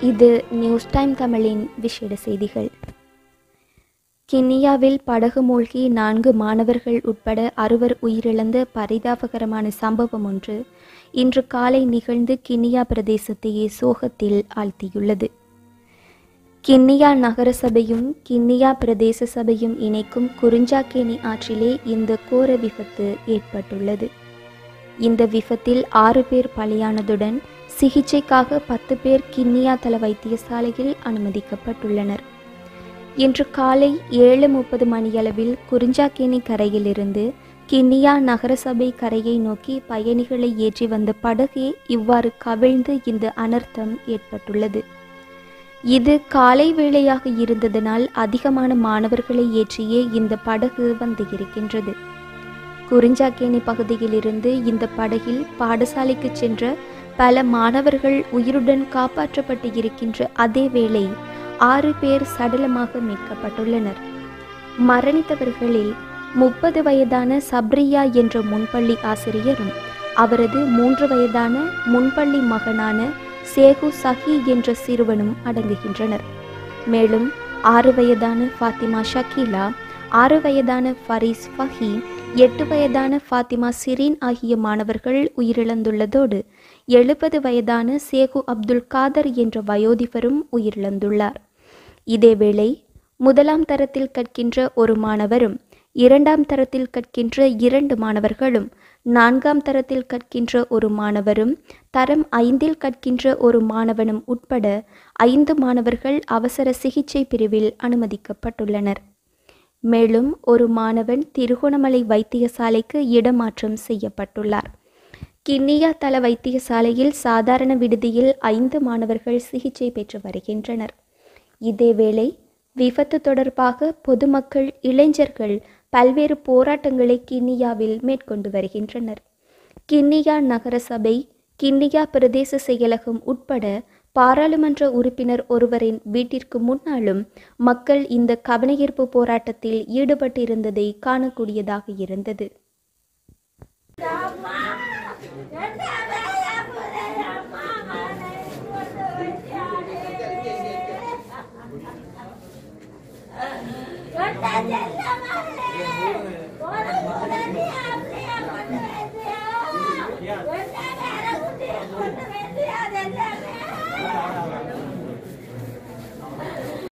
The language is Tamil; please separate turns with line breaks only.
இது நியூஸ் டைம் தமிழின் விசேட செய்திகள் கிண்ணியாவில் படகு மூழ்கி நான்கு மாணவர்கள் உட்பட அறுவர் உயிரிழந்த பரிதாபகரமான சம்பவம் ஒன்று இன்று காலை நிகழ்ந்து கிண்ணியா பிரதேசத்தையே சோகத்தில் ஆழ்த்தியுள்ளது கிண்ணியா நகர சபையும் கிண்ணியா பிரதேச சபையும் இணைக்கும் குறிஞ்சாக்கேணி ஆற்றிலே இந்த கோர விபத்து ஏற்பட்டுள்ளது இந்த விபத்தில் ஆறு பேர் பலியானதுடன் சிகிச்சைக்காக பத்து பேர் கிண்ணியா தள வைத்தியசாலையில் அனுமதிக்கப்பட்டுள்ளனர் இன்று காலை ஏழு முப்பது மணியளவில் குறிஞ்சாக்கேணி கரையிலிருந்து கிண்ணியா நகரசபை கரையை நோக்கி பயணிகளை ஏற்றி வந்த படகே இவ்வாறு கவிழ்ந்து இந்த அனர்த்தம் ஏற்பட்டுள்ளது இது காலை வேளையாக இருந்ததனால் அதிகமான மாணவர்களை ஏற்றியே இந்த படகு வந்து இருக்கின்றது குறிஞ்சாக்கேணி பகுதியிலிருந்து இந்த படகில் பாடசாலைக்கு சென்ற பல மாணவர்கள் உயிருடன் காப்பாற்றப்பட்டு இருக்கின்ற அதே வேளை ஆறு பேர் சடலமாக மீட்கப்பட்டுள்ளனர் மரணித்தவர்களில் முப்பது வயதான சப்ரியா என்ற முன்பள்ளி ஆசிரியரும் அவரது மூன்று வயதான முன்பள்ளி மகனான சேகு சஹி என்ற சிறுவனும் அடங்குகின்றனர் மேலும் ஆறு வயதான ஃபாத்திமா ஷக்கீலா ஆறு வயதான ஃபரீஸ் ஃபஹி எட்டு வயதான ஃபாத்திமா சிரீன் ஆகிய மாணவர்கள் உயிரிழந்துள்ளதோடு எழுபது வயதான சேகு அப்துல் காதர் என்ற வயோதிபரும் உயிரிழந்துள்ளார் இதேவேளை முதலாம் தரத்தில் கற்கின்ற ஒரு மாணவரும் இரண்டாம் தரத்தில் கற்கின்ற இரண்டு மாணவர்களும் நான்காம் தரத்தில் கற்கின்ற ஒரு மாணவரும் தரம் ஐந்தில் கற்கின்ற ஒரு மாணவனும் உட்பட ஐந்து மாணவர்கள் அவசர சிகிச்சை பிரிவில் அனுமதிக்கப்பட்டுள்ளனர் மேலும் ஒரு மாணவன் திருகோணமலை வைத்தியசாலைக்கு இடமாற்றம் செய்யப்பட்டுள்ளார் கிண்ணியா தள வைத்தியசாலையில் சாதாரண விடுதியில் ஐந்து மாணவர்கள் சிகிச்சை பெற்று வருகின்றனர் இதேவேளை விபத்து தொடர்பாக பொதுமக்கள் இளைஞர்கள் பல்வேறு போராட்டங்களை கிண்ணியாவில் மேற்கொண்டு வருகின்றனர் கிண்ணியா நகரசபை கிண்ணியா பிரதேச செயலகம் உட்பட பாராளுமன்ற உறுப்பினர் ஒருவரின் வீட்டிற்கு முன்னாலும் மக்கள் இந்த கவனஈர்ப்பு போராட்டத்தில் ஈடுபட்டிருந்ததை காணக்கூடியதாக இருந்தது
Corta la madre. Por el